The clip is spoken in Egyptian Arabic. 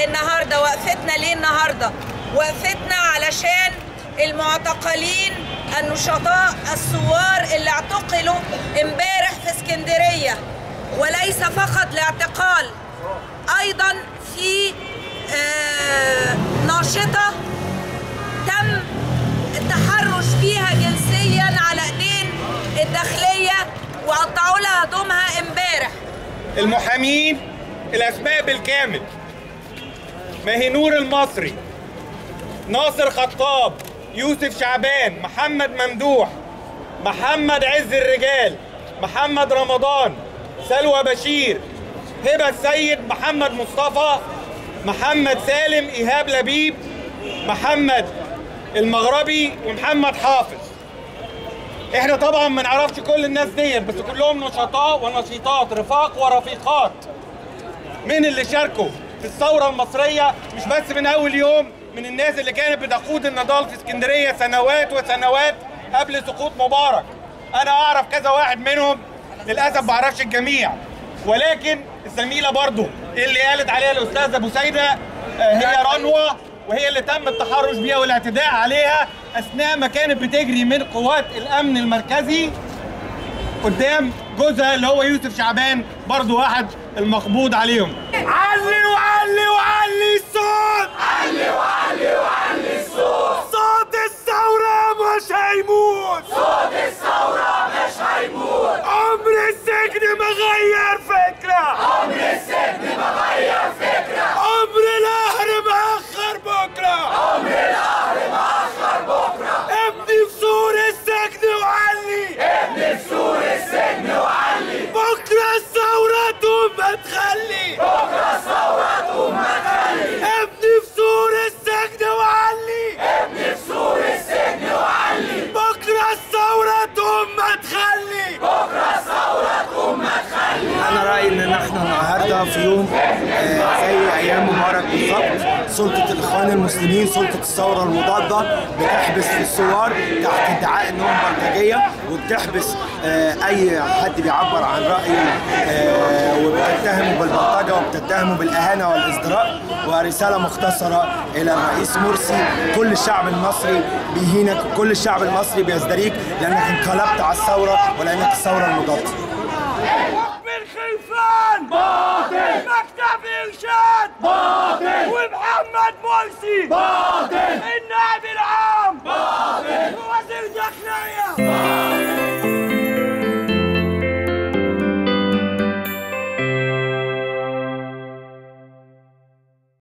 النهارده وقفتنا ليه النهارده وقفتنا علشان المعتقلين النشطاء الثوار اللي اعتقلوا امبارح في اسكندريه وليس فقط لاعتقال ايضا في آه، ناشطه تم التحرش بيها جنسيا على ايدين الداخليه وقطعوا لها هدومها امبارح المحامين الاسماء بالكامل ماهنور المصري ناصر خطاب يوسف شعبان محمد ممدوح محمد عز الرجال محمد رمضان سلوى بشير هبه السيد محمد مصطفى محمد سالم ايهاب لبيب محمد المغربي ومحمد حافظ احنا طبعا ما نعرفش كل الناس ديت بس كلهم نشطاء ونشيطات رفاق ورفيقات من اللي شاركوا في الثورة المصرية مش بس من أول يوم من الناس اللي كانت بتقود النضال في اسكندرية سنوات وسنوات قبل سقوط مبارك أنا أعرف كذا واحد منهم للأسف ما أعرفش الجميع ولكن الزميلة برضو اللي قالت عليها الأستاذة أبو سيدة آه، هي رنوة وهي اللي تم التحرش بيها والاعتداء عليها أثناء ما كانت بتجري من قوات الأمن المركزي قدام جوزها اللي هو يوسف شعبان برضو واحد المقبوض عليهم علي وعلي وعلي الصوت علي وعلي وعلي الصوت صوت الثورة مش هيموت صوت الثورة مش هيموت عمر السجن ما غير فكرة عمر السجن ما غير فكرة عمر القهر ما أخر بكرة عمر القهر ما أخر بكرة ابني في سور السجن وعلي بكرة الثورة تقوم ما تخلي بكرة الثورة تقوم ما تخلي ابني في سور السجن وعلي ابني في سور السجن وعلي بكرة الثورة تقوم ما تخلي بكرة الثورة تقوم ما تخلي انا رايي ان احنا النهارده في يوم آه، زي ايام مبارك بالظبط سلطه الاخوان المسلمين سلطه الثوره المضاده بتحبس في الثوار تحت ادعاء انهم بلطجيه وبتحبس آه، اي حد بيعبر عن رايه آه، وبتتهمه بالبلطجه وبتتهمه بالاهانه والازدراء ورساله مختصره الى الرئيس مرسي كل الشعب المصري بيهينك وكل الشعب المصري بيزدريك لانك انقلبت على الثوره ولانك الثوره المضاده بالخلفان باطل مكتب إرشاد